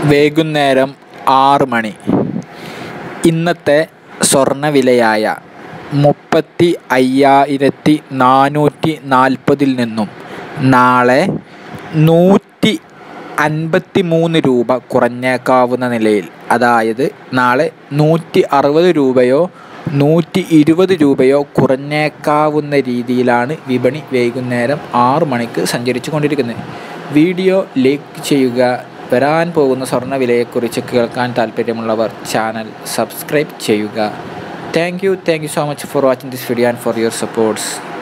വൈകുന്നേരം ആറ് മണി ഇന്നത്തെ സ്വർണ്ണവിലയായ മുപ്പത്തി അയ്യായിരത്തി നാനൂറ്റി നാൽപ്പതിൽ നിന്നും നാളെ നൂറ്റി അൻപത്തി മൂന്ന് രൂപ കുറഞ്ഞേക്കാവുന്ന നിലയിൽ അതായത് നാളെ നൂറ്റി അറുപത് രൂപയോ നൂറ്റി ഇരുപത് രൂപയോ കുറഞ്ഞേക്കാവുന്ന രീതിയിലാണ് വിപണി വൈകുന്നേരം ആറ് മണിക്ക് സഞ്ചരിച്ചു കൊണ്ടിരിക്കുന്നത് വീഡിയോ ലൈക്ക് ചെയ്യുക വരാൻ പോകുന്ന സ്വർണ്ണവിലയെക്കുറിച്ച് കേൾക്കാൻ താല്പര്യമുള്ളവർ ചാനൽ സബ്സ്ക്രൈബ് ചെയ്യുക thank you thank you so much for watching this video and for your supports